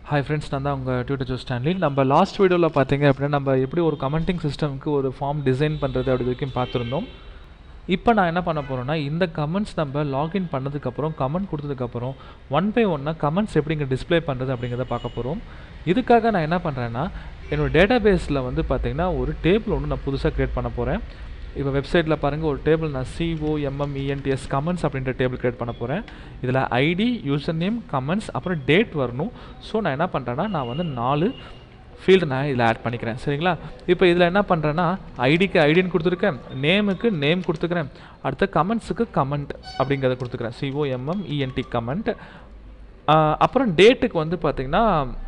hi friends நான் தான் உங்கள் டியூட்டர் ஜோ ஸ்டான்லி நம்ம லாஸ்ட் வீடியோவில் பார்த்தீங்க அப்படின்னா நம்ம எப்படி ஒரு கமெண்டிங் சிஸ்டம்க்கு ஒரு ஃபார்ம் டிசைன் பண்ணுறது அப்படி வரைக்கும் பார்த்துருந்தோம் இப்போ நான் என்ன பண்ண போகிறேன்னா இந்த கமெண்ட்ஸ் நம்ம லாகின் பண்ணதுக்கப்புறம் கமெண்ட் கொடுத்ததுக்கப்புறம் ஒன் பை ஒன்னாக கமெண்ட்ஸ் எப்படி இங்கே டிஸ்ப்ளே பண்ணுறது அப்படிங்கிறத பார்க்க போகிறோம் இதுக்காக நான் என்ன பண்ணுறேன்னா என்னோடய டேட்டா பேஸில் வந்து பார்த்தீங்கன்னா ஒரு டேபிள் ஒன்று நான் புதுசாக க்ரியேட் பண்ண போகிறேன் இப்போ வெப்சைட்டில் பாருங்கள் ஒரு டேபிள் நான் சிஓ எம்எம்இஎன்டிஎஸ் கமெண்ட்ஸ் அப்படின்ற டேபிள் க்ரியேட் பண்ண போகிறேன் இதில் ஐடி யூசர் நேம் கமெண்ட்ஸ் அப்புறம் டேட் வரணும் ஸோ நான் என்ன பண்ணுறேன்னா நான் வந்து நாலு ஃபீல்டு நான் இதில் ஆட் பண்ணிக்கிறேன் சரிங்களா இப்போ இதில் என்ன பண்ணுறேன்னா ஐடிக்கு ஐடின்னு கொடுத்துருக்கேன் நேமுக்கு நேம் கொடுத்துக்கிறேன் அடுத்த கமெண்ட்ஸுக்கு கமெண்ட் அப்படிங்கிறத கொடுத்துக்கிறேன் சிஓ எம்எம் இஎன்டி கமெண்ட் அப்புறம் டேட்டுக்கு வந்து பார்த்திங்கன்னா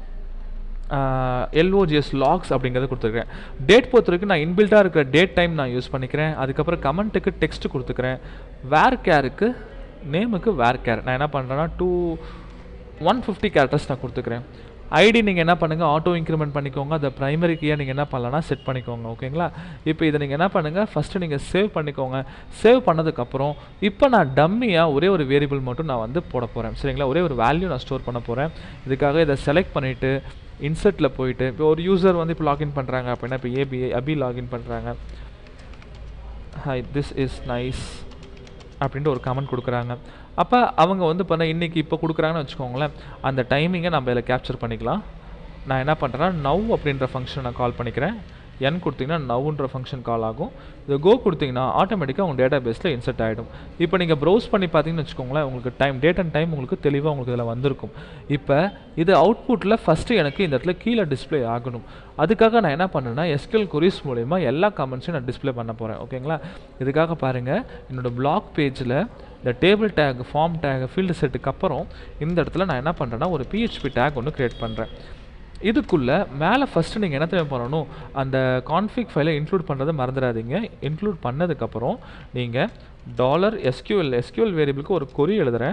எல்ஓஜிஎஸ் லாக்ஸ் அப்படிங்கிறத கொடுத்துருக்கேன் டேட் பொறுத்த வரைக்கும் நான் இன்பில்ட்டாக இருக்கிற டேட் டைம் நான் யூஸ் பண்ணிக்கிறேன் அதுக்கப்புறம் கமெண்ட்டுக்கு டெக்ஸ்ட் கொடுத்துக்கிறேன் வேர் கேருக்கு நேமுக்கு வேர் கேர் நான் என்ன பண்ணுறேன்னா டூ ஒன் ஃபிஃப்டி கேரக்டர்ஸ் நான் கொடுத்துக்கிறேன் ஐடி நீங்கள் என்ன பண்ணுங்கள் ஆட்டோ இன்க்ரிமெண்ட் பண்ணிக்கோங்க அதை ப்ரைமரி கீயாக நீங்கள் என்ன பண்ணலாம்னா செட் பண்ணிக்கோங்க ஓகேங்களா இப்போ இதை நீங்கள் என்ன பண்ணுங்கள் ஃபஸ்ட்டு நீங்கள் சேவ் பண்ணிக்கோங்க சேவ் பண்ணதுக்கப்புறம் இப்போ நான் டம்மியாக ஒரே ஒரு வேரியபிள் மட்டும் நான் வந்து போட போகிறேன் சரிங்களா ஒரே ஒரு வேல்யூ நான் ஸ்டோர் பண்ண போகிறேன் இதுக்காக இதை செலக்ட் பண்ணிவிட்டு இன்சர்ட்டில் போயிட்டு இப்போ ஒரு யூசர் வந்து இப்போ லாகின் பண்ணுறாங்க அப்படின்னா இப்போ ஏபி அபி லாகின் பண்ணுறாங்க ஹாய் திஸ் இஸ் நைஸ் அப்படின்ட்டு ஒரு கமெண்ட் கொடுக்குறாங்க அப்போ அவங்க வந்து பண்ண இன்றைக்கி இப்போ கொடுக்குறாங்கன்னு வச்சுக்கோங்களேன் அந்த டைமிங்கை நம்ம இதில் கேப்சர் பண்ணிக்கலாம் நான் என்ன பண்ணுறேன்னா நவ் அப்படின்ற ஃபங்க்ஷன் நான் கால் பண்ணிக்கிறேன் என் கொடுத்தீங்கன்னா நவ்ன்ற ஃபங்க்ஷன் கால் ஆகும் இது கோ கொடுத்தீங்கன்னா ஆட்டோமேட்டிக்காக உங்கள் டேட்டா பேஸில் இன்சர்ட் ஆகிடும் இப்போ நீங்கள் ப்ரௌஸ் பண்ணி பார்த்தீங்கன்னு வச்சுக்கோங்களேன் உங்களுக்கு டைம் டேட் அண்ட் டைம் உங்களுக்கு தெளிவாக உங்களுக்கு இதில் வந்திருக்கும் இப்போ இது அவுட்புட்டில் ஃபஸ்ட்டு எனக்கு இந்த இடத்துல கீழே டிஸ்பிளே ஆகணும் அதுக்காக நான் என்ன பண்ணேன்னா எஸ்கியூஎல் கொரிஸ் மூலயமா எல்லா கமெண்ட்ஸையும் நான் டிஸ்பிளே பண்ண போகிறேன் ஓகேங்களா இதுக்காக பாருங்கள் என்னோடய பிளாக் பேஜில் இந்த table tag form tag field செட்டுக்கு அப்புறம் இந்த இடத்துல நான் என்ன பண்ணுறேன்னா ஒரு பிஹெச்பி டேக் ஒன்று க்ரியேட் பண்ணுறேன் இதுக்குள்ளே மேலே ஃபஸ்ட்டு நீங்கள் என்ன தேவை பண்ணணும் அந்த கான்ஃபிக் ஃபைலை இன்க்ளூட் பண்ணுறதை மறந்துடாதீங்க இன்க்ளூட் பண்ணதுக்கப்புறம் நீங்கள் டாலர் எஸ்கியூஎல் எஸ்கியூஎல் வேரியபிளுக்கு ஒரு கொரி எழுதுகிறேன்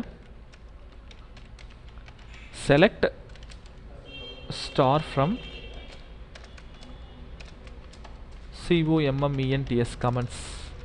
செலக்ட் ஸ்டார் ஃப்ரம் சிஓஎம்எம்இஎன்டிஎஸ் கமெண்ட்ஸ்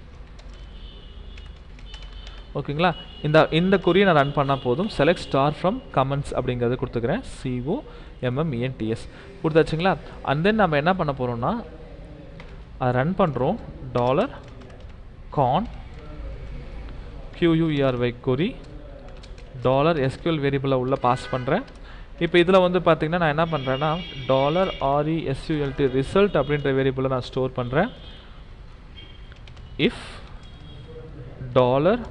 ஓகேங்களா இந்த இந்த குறியை நான் ரன் பண்ணால் போதும் செலக்ட் ஸ்டார் ஃப்ரம் கமெண்ட்ஸ் அப்படிங்கிறது கொடுத்துக்கிறேன் சிஓ எம்எம்இஎன்டிஎஸ் கொடுத்தாச்சுங்களா அண்ட் தென் நம்ம என்ன பண்ண போகிறோம்னா அதை ரன் பண்ணுறோம் டாலர் கான் கியூயூஇஆர்வை கொரி டாலர் எஸ்கியூஎல் வேரியபிளை உள்ளே பாஸ் பண்ணுறேன் இப்போ இதில் வந்து பார்த்திங்கன்னா நான் என்ன பண்ணுறேன்னா டாலர் ஆர்இஎஸ்யூஎல்டி ரிசல்ட் அப்படின்ற வேரியபிளை நான் ஸ்டோர் பண்ணுறேன் if dollar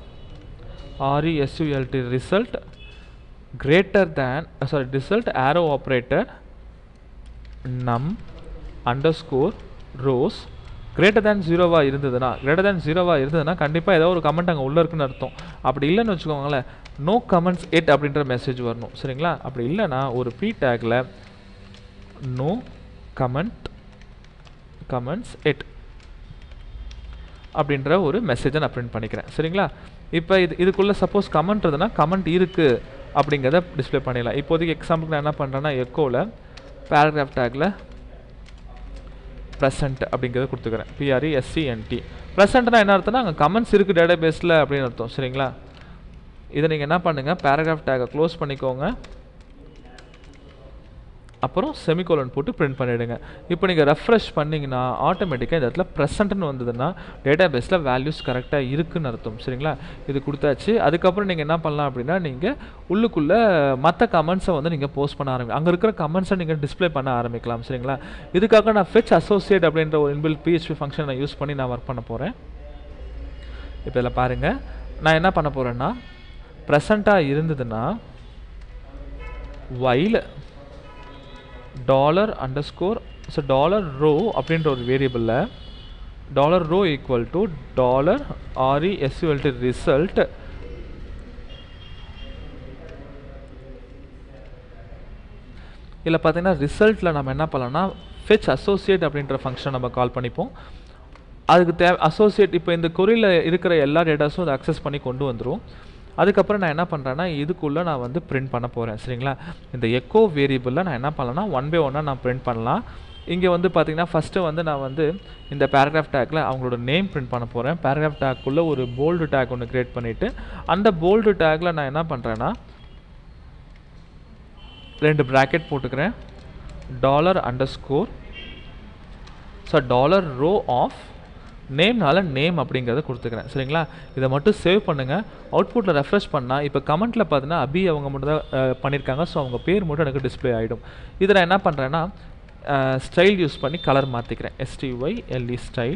RESULT result greater than uh, sorry result arrow operator num underscore rows greater than ஜீரோவாக இருந்ததுன்னா greater than ஜீரோவாக இருந்ததுன்னா கண்டிப்பாக ஏதோ ஒரு கமெண்ட் அங்கே உள்ளே இருக்குன்னு அர்த்தம் அப்படி இல்லைன்னு வச்சுக்கோங்களேன் நோ கமெண்ட்ஸ் எட் அப்படின்ற மெசேஜ் வரணும் சரிங்களா அப்படி இல்லைன்னா ஒரு பி டேக்கில் நோ கமெண்ட் கமெண்ட்ஸ் எட் அப்படின்ற ஒரு மெசேஜை நான் பிரிண்ட் பண்ணிக்கிறேன் சரிங்களா இப்போ இது இதுக்குள்ளே சப்போஸ் கமெண்ட் இருந்ததுன்னா கமெண்ட் இருக்குது அப்படிங்கிறத டிஸ்பிளே பண்ணிடலாம் இப்போதைக்கு எக்ஸாம்பிளுக்கு நான் என்ன பண்ணுறேன்னா எக்கோவில் பேராகிராஃப் டேக்கில் ப்ரெசன்ட் அப்படிங்கிறத கொடுத்துக்கிறேன் பிஆர்இ எஸ்சிஎன்டி ப்ரெசென்ட்னா என்ன அர்த்தம்னா அங்கே கமெண்ட்ஸ் இருக்குது டேட்டா பேஸில் அப்படின்னு அர்த்தம் சரிங்களா இதை நீங்கள் என்ன பண்ணுங்கள் பேராகிராஃப் டேக்கை க்ளோஸ் பண்ணிக்கோங்க அப்புறம் செமிகோலன் போட்டு பிரிண்ட் பண்ணிவிடுங்க இப்போ நீங்கள் ரெஃப்ரெஷ் பண்ணிங்கன்னா ஆட்டோமேட்டிக்காக இந்த இடத்துல ப்ரெசண்ட்னு வந்ததுன்னா டேட்டா பேஸில் வேல்யூஸ் கரெக்டாக இருக்குன்னு அர்த்தம் சரிங்களா இது கொடுத்தாச்சு அதுக்கப்புறம் நீங்கள் என்ன பண்ணலாம் அப்படின்னா நீங்கள் உள்ளுக்குள்ளே மற்ற கமெண்ட்ஸை வந்து நீங்கள் போஸ்ட் பண்ண ஆரம்பி அங்கே இருக்கிற கமெண்ட்ஸை நீங்கள் டிஸ்பிளே பண்ண ஆரம்பிக்கலாம் சரிங்களா இதுக்காக நான் ஃபெச் அசோசியேட் அப்படின்ற ஒரு இன்பில் பிஹெச்பி ஃபங்க்ஷன் நான் யூஸ் பண்ணி நான் ஒர்க் பண்ண போகிறேன் இப்போ இதில் பாருங்கள் நான் என்ன பண்ண போகிறேன்னா ப்ரெசண்ட்டாக இருந்ததுன்னா while dollar under so dollar row அப்படின்ற ஒரு வேரியபிளில் dollar row equal to dollar R E S U L T result இதில் பார்த்தீங்கன்னா ரிசல்ட்டில் நம்ம என்ன பண்ணலாம்னா ஃபெச் அசோசியேட் அப்படின்ற ஃபங்க்ஷன் நம்ம கால் பண்ணிப்போம் அதுக்கு தேவை அசோசியேட் இப்போ இந்த கொரியில் இருக்கிற எல்லா டேட்டாஸும் அதை அக்சஸ் பண்ணி கொண்டு வந்துடும் அதுக்கப்புறம் நான் என்ன பண்ணுறேன்னா இதுக்குள்ளே நான் வந்து பிரிண்ட் பண்ண போகிறேன் சரிங்களா இந்த எக்கோ வேரியபிளில் நான் என்ன பண்ணலாம்னா ஒன் பை ஒன்னாக நான் பிரிண்ட் பண்ணலாம் இங்கே வந்து பார்த்தீங்கன்னா ஃபஸ்ட்டு வந்து நான் வந்து இந்த பேராகிராஃப் டேக்கில் அவங்களோட நேம் பிரிண்ட் பண்ண போகிறேன் பேராகிராஃப் டேக்குள்ளே ஒரு போல்டு டேக் ஒன்று க்ரியேட் பண்ணிவிட்டு அந்த போல்டு டேக்கில் நான் என்ன பண்ணுறேன்னா ரெண்டு ப்ராக்கெட் போட்டுக்கிறேன் dollar under so dollar row of நேம்னால நேம் அப்படிங்கிறத கொடுத்துக்கிறேன் சரிங்களா இதை மட்டும் சேவ் பண்ணுங்கள் அவுட்புட்டில் ரெஃப்ரெஷ் பண்ணால் இப்போ கமெண்ட்டில் பார்த்தீங்கன்னா அபி அவங்க மட்டும் தான் அஹ், பண்ணியிருக்காங்க ஸோ அவங்க பேர் மட்டும் எனக்கு டிஸ்ப்ளே ஆகிடும் இதில் நான் என்ன பண்ணுறேன்னா ஸ்டைல் யூஸ் பண்ணி கலர் மாற்றிக்கிறேன் எஸ்டிஒய் எல்இ ஸ்டைல்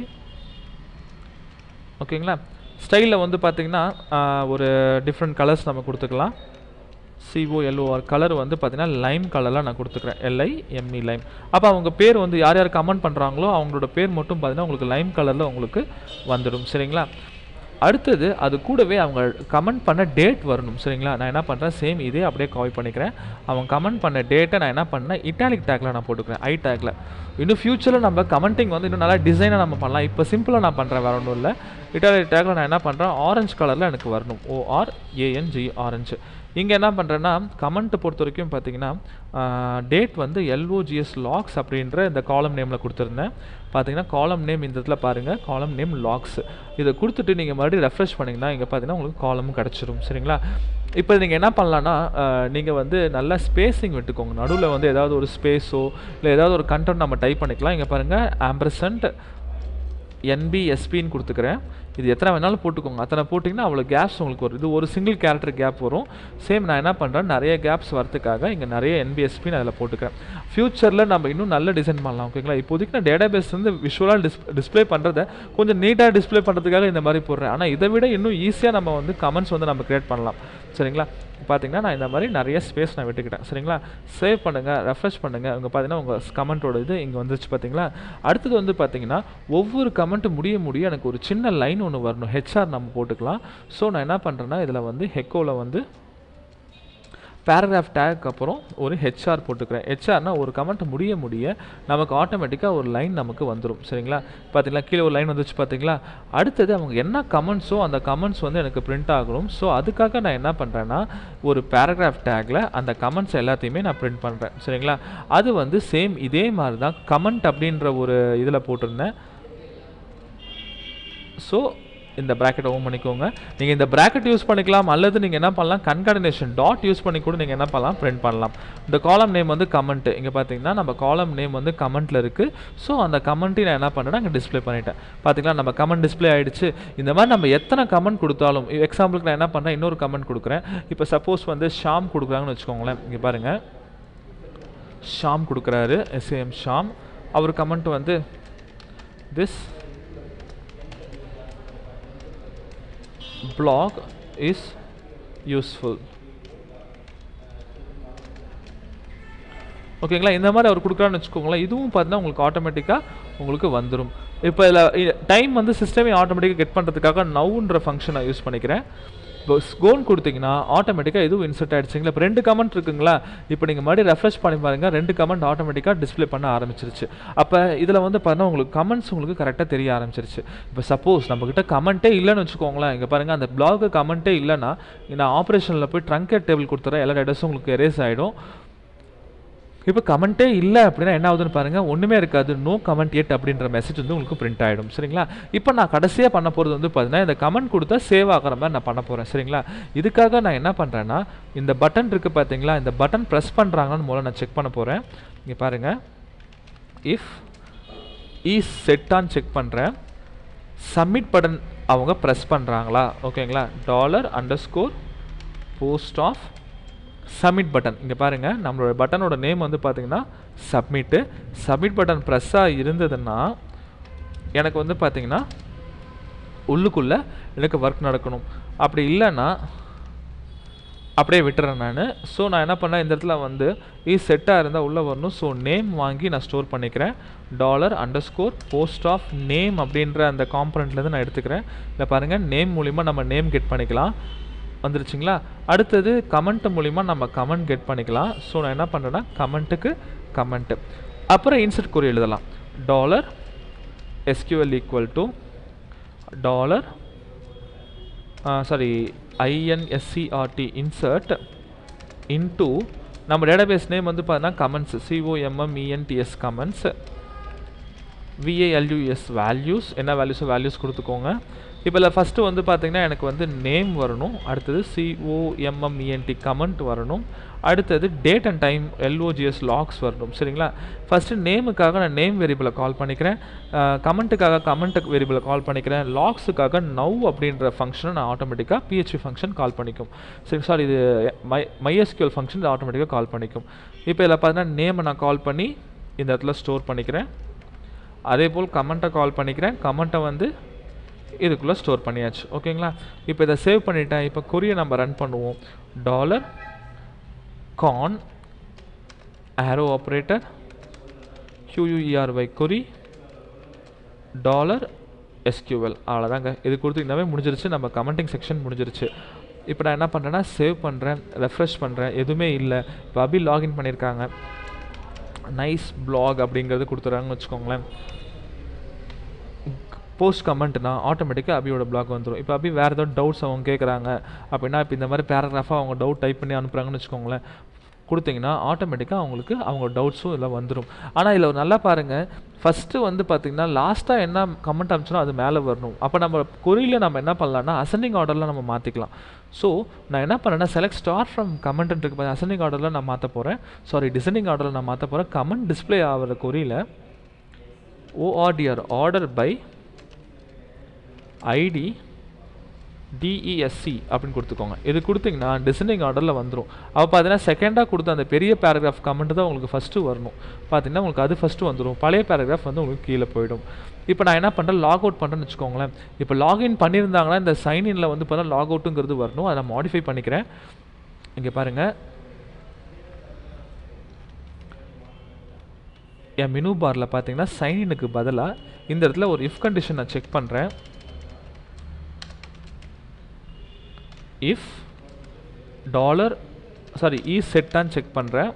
ஓகேங்களா ஸ்டைலில் வந்து பார்த்தீங்கன்னா ஆஹ், ஒரு டிஃப்ரெண்ட் கலர்ஸ் நம்ம கொடுத்துக்கலாம் சிஓஎல்ஓஆர் கலர் வந்து பார்த்தீங்கன்னா லைம் கலரில் நான் கொடுத்துக்கிறேன் எல்ஐ எம்இ லைம் அப்போ அவங்க பேர் வந்து யார் யார் கமெண்ட் பண்ணுறாங்களோ அவங்களோட பேர் மட்டும் பார்த்தீங்கன்னா உங்களுக்கு லைம் கலரில் உங்களுக்கு வந்துடும் சரிங்களா அடுத்தது அது கூடவே அவங்க கமெண்ட் பண்ண டேட் வரணும் சரிங்களா நான் என்ன பண்ணுறேன் சேம் இதே அப்படியே காப்பி பண்ணிக்கிறேன் அவங்க கமெண்ட் பண்ண டேட்டை நான் என்ன பண்ணேன் இட்டாலிக் டேக்கில் நான் போட்டுக்கிறேன் ஐ டேக்கில் இன்னும் ஃபியூச்சரில் நம்ம கமெண்டிங் வந்து இன்னும் நல்லா டிசைனாக நம்ம பண்ணலாம் இப்போ சிம்பிளாக நான் பண்ணுறேன் வேற ஒன்றும் இல்லை இட்டாலிக் டேக்கில் நான் என்ன பண்ணுறேன் ஆரஞ்சு கலரில் எனக்கு வரணும் ஓஆர் ஏஎன்ஜி ஆரஞ்சு இங்கே என்ன பண்ணுறேன்னா கமெண்ட்டை பொறுத்த வரைக்கும் பார்த்தீங்கன்னா டேட் வந்து எல்ஓஜிஎஸ் லாக்ஸ் அப்படின்ற இந்த காலம் நேமில் கொடுத்துருந்தேன் பார்த்தீங்கன்னா காலம் நேம் இந்த இடத்துல பாருங்கள் காலம் நேம் லாக்ஸ் இதை கொடுத்துட்டு நீங்கள் மறுபடியும் ரெஃப்ரெஷ் பண்ணிங்கன்னா இங்கே பார்த்தீங்கன்னா உங்களுக்கு காலமும் கிடச்சிரும் சரிங்களா இப்போ நீங்கள் என்ன பண்ணலான்னா நீங்கள் வந்து நல்லா ஸ்பேஸிங் விட்டுக்கோங்க நடுவில் வந்து ஏதாவது ஒரு ஸ்பேஸோ இல்லை ஏதாவது ஒரு கண்டென்ட் நம்ம டைப் பண்ணிக்கலாம் இங்கே பாருங்கள் ஆம்பர்சன்ட் என்பிஎஸ்பின்னு கொடுத்துக்கிறேன் இது எத்தனை வேணாலும் போட்டுக்கோங்க அத்தனை போட்டிங்கன்னா அவ்வளோ கேப்ஸ் உங்களுக்கு வரும் இது ஒரு சிங்கிள் கேரக்டர் கேப் வரும் சேம் நான் என்ன பண்ணுறேன் நிறைய கேப்ஸ் வரதுக்காக இங்கே நிறைய என்பிஎஸ்பி நான் அதில் போட்டுக்கிறேன் ஃப்யூச்சரில் நம்ம இன்னும் நல்ல டிசைன் பண்ணலாம் ஓகேங்களா இப்போதைக்கு நான் டேட்டா பேஸ் வந்து விஷுவலாக டிஸ் டிஸ்ப்ளே பண்ணுறத கொஞ்சம் நீட்டாக டிஸ்ப்ளே பண்ணுறதுக்காக இந்த மாதிரி போடுறேன் ஆனால் இதை விட இன்னும் ஈஸியாக நம்ம வந்து கமெண்ட்ஸ் வந்து நம்ம கிரியேட் பண்ணலாம் சரிங்களா பார்த்தீங்கன்னா நான் இந்த மாதிரி நிறைய ஸ்பேஸ் நான் விட்டுக்கிட்டேன் சரிங்களா சேவ் பண்ணுங்கள் ரெஃப்ரெஷ் பண்ணுங்கள் அங்கே பார்த்தீங்கன்னா உங்கள் கமெண்ட்டோட இது இங்கே வந்துருச்சு பார்த்தீங்களா அடுத்தது வந்து பார்த்தீங்கன்னா ஒவ்வொரு கமெண்ட் முடிய முடிய எனக்கு ஒரு சின்ன லைன் ஒன்று வரணும் ஹெச்ஆர் நம்ம போட்டுக்கலாம் ஸோ நான் என்ன பண்ணுறேன்னா இதில் வந்து ஹெக்கோவில் வந்து பேராகிராஃப் டேக் அப்புறம் ஒரு ஹெச்ஆர் போட்டுக்கிறேன் ஹெச்ஆர்னா ஒரு கமெண்ட் முடிய முடிய நமக்கு ஆட்டோமேட்டிக்காக ஒரு லைன் நமக்கு வந்துடும் சரிங்களா பார்த்தீங்களா கீழே ஒரு லைன் வந்துச்சு பார்த்தீங்களா அடுத்தது அவங்க என்ன கமெண்ட்ஸோ அந்த கமெண்ட்ஸ் வந்து எனக்கு பிரிண்ட் ஆகணும் ஸோ அதுக்காக நான் என்ன பண்ணுறேன்னா ஒரு பேராகிராஃப் டேக்கில் அந்த கமெண்ட்ஸ் எல்லாத்தையுமே நான் பிரிண்ட் பண்ணுறேன் சரிங்களா அது வந்து சேம் இதே மாதிரி தான் கமெண்ட் அப்படின்ற ஒரு இதில் போட்டிருந்தேன் ஸோ இந்த ப்ராக்கெட் ஓன் பண்ணிக்கோங்க நீங்கள் இந்த ப்ராக்கெட் யூஸ் பண்ணிக்கலாம் அல்லது நீங்கள் என்ன பண்ணலாம் கன்கார்டினேஷன் டாட் யூஸ் பண்ணி கூட நீங்கள் என்ன பண்ணலாம் பிரிண்ட் பண்ணலாம் இந்த காலம் நேம் வந்து கமெண்ட் இங்கே பார்த்தீங்கன்னா நம்ம காலம் நேம் வந்து கமெண்ட்டில் இருக்குது ஸோ அந்த கமெண்ட்டையும் நான் என்ன பண்ணுறேன் இங்கே டிஸ்ப்ளே பண்ணிட்டேன் பார்த்தீங்களா நம்ம கமெண்ட் டிஸ்ப்ளே ஆயிடுச்சு இந்த மாதிரி நம்ம எத்தனை கமெண்ட் கொடுத்தாலும் எக்ஸாம்பிளுக்கு நான் என்ன பண்ணுறேன் இன்னொரு கமெண்ட் கொடுக்குறேன் இப்போ சப்போஸ் வந்து ஷாம் கொடுக்குறாங்கன்னு வச்சுக்கோங்களேன் இங்கே பாருங்கள் ஷாம் கொடுக்குறாரு எஸ்ஏஎம் ஷாம் அவர் கமெண்ட் வந்து திஸ் blog is useful ஓகேங்களா இந்த மாதிரி அவர் கொடுக்குறான்னு வச்சுக்கோங்களேன் இதுவும் பார்த்தீங்கன்னா உங்களுக்கு ஆட்டோமேட்டிக்காக உங்களுக்கு வந்துடும் இப்போ இதில் டைம் வந்து சிஸ்டமே ஆட்டோமேட்டிக்காக கெட் பண்ணுறதுக்காக நவுன்ற ஃபங்க்ஷனை யூஸ் பண்ணிக்கிறேன் இப்போ கோன் கொடுத்தீங்கன்னா ஆட்டோமேட்டிக்காக இதுவும் இன்சர்ட் ஆகிடுச்சிங்களா இப்போ ரெண்டு கமெண்ட் இருக்குங்களா இப்போ நீங்கள் மறுபடியும் ரெஃப்ரெஷ் பண்ணி பாருங்கள் ரெண்டு கமெண்ட் ஆட்டோமேட்டிக்காக டிஸ்ப்ளே பண்ண ஆரம்பிச்சிருச்சு அப்போ இதில் வந்து பார்த்தீங்கன்னா உங்களுக்கு கமெண்ட்ஸ் உங்களுக்கு கரெக்டாக தெரிய ஆரம்பிச்சிருச்சு இப்போ சப்போஸ் நம்மக்கிட்ட கமெண்ட்டே இல்லைன்னு வச்சுக்கோங்களேன் இங்கே பாருங்கள் அந்த பிளாக் கமெண்ட்டே இல்லைன்னா நான் ஆப்ரேஷனில் போய் ட்ரங்கேட் டேபிள் கொடுத்துறேன் எல்லா டேட்டாஸும் உங்களுக்கு எரேஸ் ஆகிடும் இப்போ கமெண்ட்டே இல்லை அப்படின்னா என்ன ஆகுதுன்னு பாருங்கள் ஒன்றுமே இருக்காது நோ கமெண்ட் எட் அப்படின்ற மெசேஜ் வந்து உங்களுக்கு பிரிண்ட் ஆகிடும் சரிங்களா இப்போ நான் கடைசியாக பண்ண போகிறது வந்து பார்த்தீங்கன்னா இந்த கமெண்ட் கொடுத்தா சேவ் ஆகிற மாதிரி நான் பண்ண போகிறேன் சரிங்களா இதுக்காக நான் என்ன பண்ணுறேன்னா இந்த பட்டன் இருக்குது பார்த்தீங்களா இந்த பட்டன் ப்ரெஸ் பண்ணுறாங்கன்னு மூலம் நான் செக் பண்ண போகிறேன் இங்கே பாருங்கள் இஃப் இஸ் செட்டான்னு செக் பண்ணுறேன் சப்மிட் பட்டன் அவங்க ப்ரெஸ் பண்ணுறாங்களா ஓகேங்களா dollar under post of submit button இங்கே பாருங்கள் நம்மளோட பட்டனோட நேம் வந்து பார்த்தீங்கன்னா சப்மிட்டு சப்மிட் பட்டன் ப்ரெஸ்ஸாக இருந்ததுன்னா எனக்கு வந்து பார்த்தீங்கன்னா உள்ளுக்குள்ளே எனக்கு ஒர்க் நடக்கணும் அப்படி இல்லைன்னா அப்படியே விட்டுறேன் நான் ஸோ நான் என்ன பண்ணேன் இந்த இடத்துல வந்து இ செட்டாக இருந்தால் உள்ளே வரணும் ஸோ நேம் வாங்கி நான் ஸ்டோர் பண்ணிக்கிறேன் dollar under post of name அப்படின்ற அந்த காம்பனண்ட்லேருந்து நான் எடுத்துக்கிறேன் இல்லை பாருங்கள் நேம் மூலிமா நம்ம நேம் கெட் பண்ணிக்கலாம் வந்துருச்சுங்களா அடுத்தது கமெண்ட் மூலிமா நம்ம கமெண்ட் கெட் பண்ணிக்கலாம் ஸோ நான் என்ன பண்ணுறேன்னா கமெண்ட்டுக்கு கமெண்ட்டு அப்புறம் இன்சர்ட் குறி எழுதலாம் dollar SQL equal to dollar sorry ஐஎன்எஸ்சிஆர்டி insert into நம்ம டேட்டாபேஸ் நேம் வந்து பார்த்தீங்கன்னா கமெண்ட்ஸ் சிஓஎம்எம்இஎன்டிஎஸ் கமெண்ட்ஸ் விஏஎல்யூஎஸ் வேல்யூஸ் என்ன வேல்யூஸோ வேல்யூஸ் கொடுத்துக்கோங்க இப்போ இல்லை ஃபஸ்ட்டு வந்து பார்த்தீங்கன்னா எனக்கு வந்து நேம் வரணும் அடுத்தது சிஓஎம்எம்இஎன்டி கமெண்ட் வரணும் அடுத்தது டேட் அண்ட் டைம் எல்ஓஜிஎஸ் லாக்ஸ் வரணும் சரிங்களா ஃபஸ்ட்டு நேமுக்காக நான் நேம் வேரியபிளை கால் பண்ணிக்கிறேன் கமெண்ட்டுக்காக கமெண்ட் வேரியபிளை கால் பண்ணிக்கிறேன் லாக்ஸுக்காக நவ் அப்படின்ற ஃபங்க்ஷனை நான் ஆட்டோமேட்டிக்காக பிஹெச்பி ஃபங்க்ஷன் கால் பண்ணிக்கும் சரி சாரி இது மை மைஎஸ்கியூஎல் ஃபங்க்ஷன் ஆட்டோமேட்டிக்காக கால் பண்ணிக்கும் இப்போ இதில் பார்த்தீங்கன்னா நேமை நான் கால் பண்ணி இந்த இடத்துல ஸ்டோர் பண்ணிக்கிறேன் அதே போல் கமெண்ட்டை கால் பண்ணிக்கிறேன் கமெண்ட்டை வந்து இதுக்குள்ளே ஸ்டோர் பண்ணியாச்சு ஓகேங்களா இப்போ இதை சேவ் பண்ணிட்டேன் இப்போ கொரியை நம்ம ரன் பண்ணுவோம் dollar con arrow operator QUERY query dollar SQL அவ்வளோதாங்க இது கொடுத்தீங்கன்னாவே முடிஞ்சிருச்சு நம்ம கமெண்டிங் செக்ஷன் முடிஞ்சிருச்சு இப்போ நான் என்ன பண்ணுறேன்னா சேவ் பண்ணுறேன் ரெஃப்ரெஷ் பண்ணுறேன் எதுவுமே இல்லை இப்போ அபி லாகின் பண்ணியிருக்காங்க நைஸ் blog அப்படிங்கிறது கொடுத்துறாங்கன்னு வச்சுக்கோங்களேன் போஸ்ட் கமெண்ட்னா ஆட்டோமேட்டிக்காக அபியோட பிளாக் வந்துடும் இப்போ அபி வேறு ஏதாவது டவுட்ஸ் அவங்க கேட்குறாங்க அப்படின்னா இப்போ இந்த மாதிரி பேராகிராஃபாக அவங்க டவுட் டைப் பண்ணி அனுப்புகிறாங்கன்னு வச்சுக்கோங்களேன் கொடுத்தீங்கன்னா ஆட்டோமேட்டிக்காக அவங்களுக்கு அவங்க டவுட்ஸும் இதில் வந்துடும் ஆனால் இதில் நல்லா பாருங்கள் ஃபஸ்ட்டு வந்து பார்த்திங்கன்னா லாஸ்ட்டாக என்ன கமெண்ட் அனுப்பிச்சோன்னா அது மேலே வரணும் அப்போ நம்ம கொரியில் நம்ம என்ன பண்ணலாம்னா அசெண்டிங் ஆர்டரில் நம்ம மாற்றிக்கலாம் ஸோ நான் என்ன பண்ணேன்னா செலக்ட் ஸ்டார் ஃப்ரம் கமெண்ட் இருக்கு அசெண்டிங் ஆர்டரில் நான் மாற்ற போகிறேன் சாரி டிசெண்டிங் ஆர்டரில் நான் மாற்ற போகிறேன் கமெண்ட் டிஸ்ப்ளே ஆகிற கொரியில் O R D R order by ID D E S C அப்படின்னு கொடுத்துக்கோங்க இது கொடுத்தீங்கன்னா டிசைனிங் ஆர்டரில் வந்துடும் அப்போ பார்த்தீங்கன்னா செகண்டாக கொடுத்த அந்த பெரிய பேராகிராஃப் கமெண்ட் தான் உங்களுக்கு ஃபஸ்ட்டு வரணும் பார்த்தீங்கன்னா உங்களுக்கு அது ஃபஸ்ட்டு வந்துடும் பழைய பேராகிராஃப் வந்து உங்களுக்கு கீழே போயிடும் இப்போ நான் என்ன பண்ணுறேன் லாக் அவுட் பண்ணுறேன்னு வச்சுக்கோங்களேன் இப்போ லாகின் பண்ணியிருந்தாங்கன்னா இந்த சைன்இனில் வந்து பார்த்தா லாக் அவுட்டுங்கிறது வரணும் அதை நான் மாடிஃபை பண்ணிக்கிறேன் இங்கே பாருங்கள் என் மெனு பாரில் பார்த்தீங்கன்னா சைன்இனுக்கு பதிலாக இந்த இடத்துல ஒரு இஃப் கண்டிஷன் நான் செக் பண்ணுறேன் இஃப் டாலர் சாரி இ செட்டான்னு செக் பண்ணுறேன்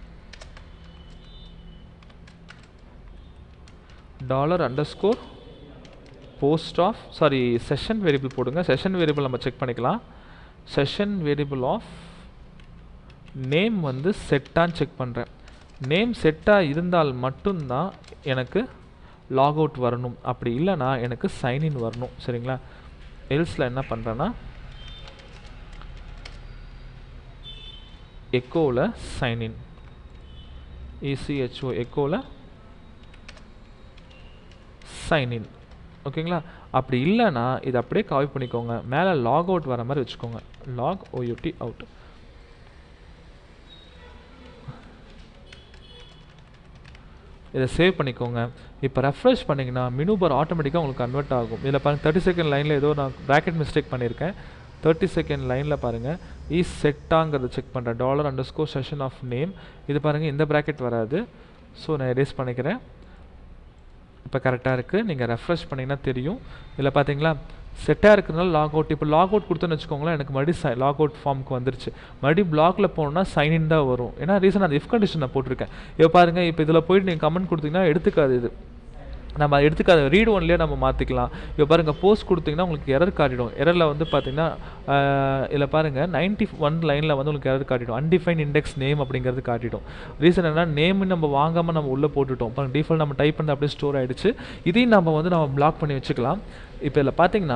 dollar under post of sorry session variable போடுங்க செஷன் வேரியபிள் நம்ம செக் பண்ணிக்கலாம் செஷன் வேரியபிள் ஆஃப் நேம் வந்து செட்டான்னு செக் பண்ணுறேன் நேம் செட்டாக இருந்தால் மட்டும்தான் எனக்கு லாக் அவுட் வரணும் அப்படி இல்லைன்னா எனக்கு சைன்இன் வரணும் சரிங்களா எல்ஸில் என்ன பண்ணுறேன்னா எக்கோவில் சைன்இன் இசிஹெச்ஓ எக்கோவில் சைன்இன் ஓகேங்களா அப்படி இல்லைன்னா இது அப்படியே காப்பி பண்ணிக்கோங்க மேலே லாக் அவுட் வர மாதிரி வச்சுக்கோங்க லாக் ஓயூடி அவுட் இதை சேவ் பண்ணிக்கோங்க இப்போ ரெஃப்ரெஷ் பண்ணிங்கன்னா மெனு பார் ஆட்டோமேட்டிக்காக உங்களுக்கு கன்வெர்ட் ஆகும் இதில் பாருங்கள் தேர்ட்டி செகண்ட் லைனில் ஏதோ நான் ப்ராக்கெட் மிஸ்டேக் பண்ணியிருக்கேன் தேர்ட்டி செகண்ட் லைனில் பாருங்கள் இ செட்டாங்கிறத செக் பண்ணுறேன் dollar under session of name இது பாருங்கள் இந்த ப்ராக்கெட் வராது ஸோ நான் எரேஸ் பண்ணிக்கிறேன் இப்போ கரெக்டாக இருக்குது நீங்கள் ரெஃப்ரெஷ் பண்ணிங்கன்னா தெரியும் இதில் பார்த்தீங்களா செட்டாக இருக்கிறதுனால லாக் அவுட் இப்போ லாக் அவுட் கொடுத்தோன்னு வச்சுக்கோங்களேன் எனக்கு மறுபடியும் சை லாக் அவுட் ஃபார்முக்கு வந்துருச்சு மறுபடியும் பிளாக்ல போனோம்னா சைன்இன் தான் வரும் ஏன்னா ரீசன் அந்த இஃப் கண்டிஷன் நான் போட்டிருக்கேன் இப்போ பாருங்கள் இப்போ இதில் போயிட்டு நீங்கள் கமெண்ட் கொடுத்தீங்கன்னா எடுத்துக்காது இது நம்ம அதை எடுத்துக்காத ரீட் ஒன்லேயே நம்ம மாற்றிக்கலாம் இப்போ பாருங்கள் போஸ்ட் கொடுத்தீங்கன்னா உங்களுக்கு எரர் காட்டிடும் எரரில் வந்து பார்த்தீங்கன்னா இதில் பாருங்கள் நைன்ட்டி ஒன் லைனில் வந்து உங்களுக்கு எரர் காட்டிடும் அன்டிஃபைன் இண்டெக்ஸ் நேம் அப்படிங்கிறது காட்டிடும் ரீசன் என்ன நேம் நம்ம வாங்காமல் நம்ம உள்ளே போட்டுட்டோம் பாருங்க டிஃபால்ட் நம்ம டைப் பண்ணி அப்படியே ஸ்டோர் ஆகிடுச்சு இதையும் நம்ம வந்து நம்ம பிளாக் பண்ணி வச்சுக்கலாம் இப்போ இதில் பார்த்தீங்கன்னா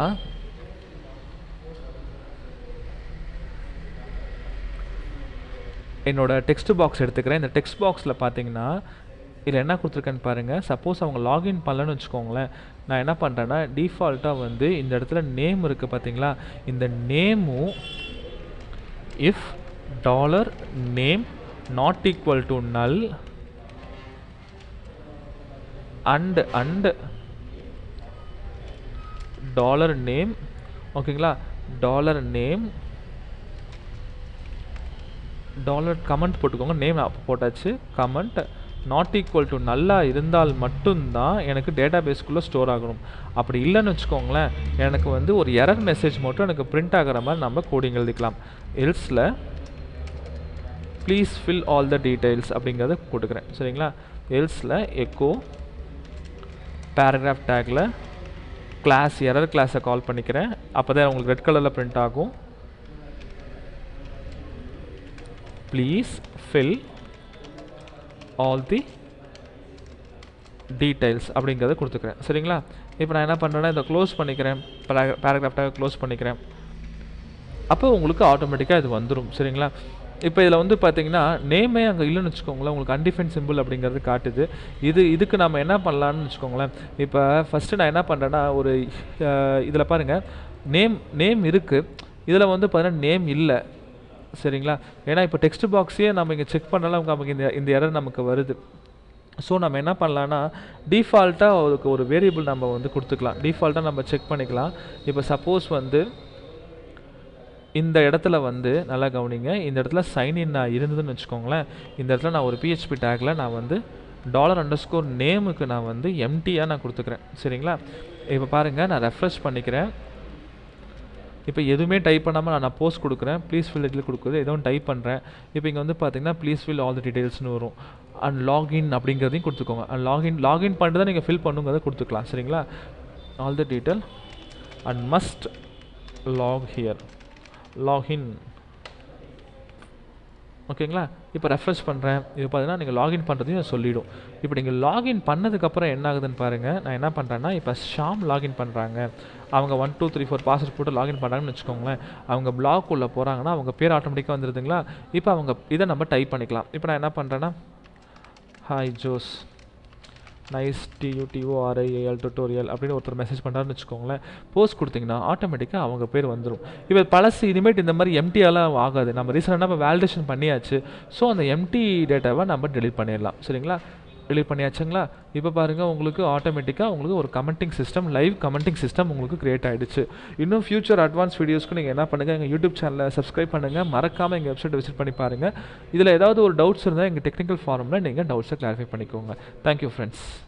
என்னோட டெக்ஸ்ட் பாக்ஸ் எடுத்துக்கிறேன் இந்த டெக்ஸ்ட் பாக்ஸில் பார்த்தீங்கன்னா இதில் என்ன கொடுத்துருக்கேன்னு பாருங்கள் சப்போஸ் அவங்க லாகின் பண்ணலன்னு வச்சுக்கோங்களேன் நான் என்ன பண்ணுறேன்னா டிஃபால்ட்டாக வந்து இந்த இடத்துல நேம் இருக்குது பார்த்தீங்களா இந்த நேமும் if dollar name not equal to null and and dollar name ஓகேங்களா டாலர் நேம் டாலர் கமெண்ட் போட்டுக்கோங்க நேம் போட்டாச்சு கமெண்ட் நாட் ஈக்குவல் டு நல்லா இருந்தால் மட்டும்தான் எனக்கு டேட்டா பேஸ்க்குள்ளே ஸ்டோர் ஆகணும் அப்படி இல்லைன்னு வச்சுக்கோங்களேன் எனக்கு வந்து ஒரு எரர் மெசேஜ் மட்டும் எனக்கு பிரிண்ட் ஆகிற மாதிரி நம்ம கோடிங் எழுதிக்கலாம் எல்ஸில் please fill all the details அப்படிங்கிறத போட்டுக்கிறேன் சரிங்களா எல்ஸில் எக்கோ பேராகிராஃப் டேக்கில் கிளாஸ் எரர் கிளாஸை கால் பண்ணிக்கிறேன் அப்போ தான் உங்களுக்கு ரெட் கலரில் பிரிண்ட் ஆகும் please fill all the details அப்படிங்கிறத கொடுத்துக்கிறேன் சரிங்களா இப்போ நான் என்ன பண்ணுறேன்னா இதை க்ளோஸ் பண்ணிக்கிறேன் பேராகிராஃப்டாக க்ளோஸ் பண்ணிக்கிறேன் அப்போ உங்களுக்கு ஆட்டோமேட்டிக்காக இது வந்துடும் சரிங்களா இப்போ இதில் வந்து பார்த்தீங்கன்னா நேமே அங்கே இல்லைன்னு வச்சுக்கோங்களேன் உங்களுக்கு அன்டிஃபைன் சிம்பிள் அப்படிங்கிறது காட்டுது இது இதுக்கு நம்ம என்ன பண்ணலான்னு வச்சுக்கோங்களேன் இப்போ ஃபஸ்ட்டு நான் என்ன பண்ணுறேன்னா ஒரு இதில் பாருங்கள் நேம் நேம் இருக்குது இதில் வந்து பார்த்தீங்கன்னா நேம் இல்லை சரிங்களா ஏன்னா இப்போ டெக்ஸ்ட் பாக்ஸையே நம்ம இங்கே செக் பண்ணாலும் நமக்கு இந்த இந்த எரர் நமக்கு வருது ஸோ நம்ம என்ன பண்ணலான்னா டிஃபால்ட்டாக அதுக்கு ஒரு வேரியபிள் நம்ம வந்து கொடுத்துக்கலாம் டிஃபால்ட்டாக நம்ம செக் பண்ணிக்கலாம் இப்போ சப்போஸ் வந்து இந்த இடத்துல வந்து நல்லா கவனிங்க இந்த இடத்துல சைன் இன் நான் இருந்ததுன்னு வச்சுக்கோங்களேன் இந்த இடத்துல நான் ஒரு பிஹெச்பி டேக்கில் நான் வந்து டாலர் அண்டர் ஸ்கோர் நேமுக்கு நான் வந்து எம்டியாக நான் கொடுத்துக்கிறேன் சரிங்களா இப்போ பாருங்கள் நான் ரெஃப்ரெஷ் பண்ணிக்கிறேன் இப்போ எதுவுமே டைப் பண்ணாமல் நான் நான் போஸ்ட் கொடுக்குறேன் ப்ளீஸ் ஃபில் இதில் கொடுக்குறது ஏதோ டைப் பண்ணுறேன் இப்போ இங்கே வந்து பார்த்தீங்கன்னா ப்ளீஸ் ஃபில் ஆல் த டீடைல்ஸ்னு வரும் அண்ட் லாகின் அப்படிங்கிறதையும் கொடுத்துக்கோங்க அண்ட் லாகின் லாகின் பண்ணிட்டு தான் நீங்கள் ஃபில் பண்ணுங்கிறத கொடுத்துக்கலாம் சரிங்களா all the detail and must log here login ஓகேங்களா இப்போ ரெஃப்ரெஷ் பண்ணுறேன் இது பார்த்தீங்கன்னா நீங்கள் லாகின் பண்ணுறதையும் சொல்லிடும் இப்போ நீங்கள் லாகின் பண்ணதுக்கப்புறம் என்ன ஆகுதுன்னு பாருங்கள் நான் என்ன பண்ணுறேன்னா இப்போ ஷாம் லாகின் பண்ணுறாங்க அவங்க one two three four password போட்டு லாகின் பண்ணுறாங்கன்னு வச்சுக்கோங்களேன் அவங்க பிளாக் உள்ளே போகிறாங்கன்னா அவங்க பேர் ஆட்டோமேட்டிக்காக வந்துடுதுங்களா இப்போ அவங்க இதை நம்ம டைப் பண்ணிக்கலாம் இப்போ நான் என்ன பண்ணுறேன்னா ஹாய் ஜோஸ் நைஸ் டியூடிஓஆர்ஐஏஎல் டுட்டோரியல் அப்படின்னு ஒருத்தர் மெசேஜ் பண்ணுறாருன்னு வச்சுக்கோங்களேன் போஸ்ட் கொடுத்தீங்கன்னா ஆட்டோமேட்டிக்காக அவங்க பேர் வந்துடும் இப்போ பழசு இனிமேட் இந்த மாதிரி எம்டியாலாம் ஆகாது நம்ம ரீசெண்டாக இப்போ வேலிடேஷன் பண்ணியாச்சு ஸோ அந்த எம்டி டேட்டாவை நம்ம டெலிட் பண்ணிடலாம் சரிங்களா டெலிட் பண்ணியாச்சுங்களா இப்போ பாருங்கள் உங்களுக்கு ஆட்டோமேட்டிக்காக உங்களுக்கு ஒரு commenting system live commenting system உங்களுக்கு கிரியேட் ஆகிடுச்சு இன்னும் ஃபியூச்சர் அட்வான்ஸ் வீடியோஸ்க்கு நீங்கள் என்ன பண்ணுங்கள் எங்கள் யூடியூப் சேனலை சப்ஸ்கிரைப் பண்ணுங்கள் மறக்காமல் எங்கள் வெப்சைட் விசிட் பண்ணி பாருங்கள் இதில் ஏதாவது ஒரு டவுட்ஸ் இருந்தால் எங்கள் டெக்னிக்கல் ஃபாரமில் நீங்கள் டவுட்ஸை கிளாரிஃபை பண்ணிக்கோங்க தேங்க்யூ ஃப்ரெண்ட்ஸ்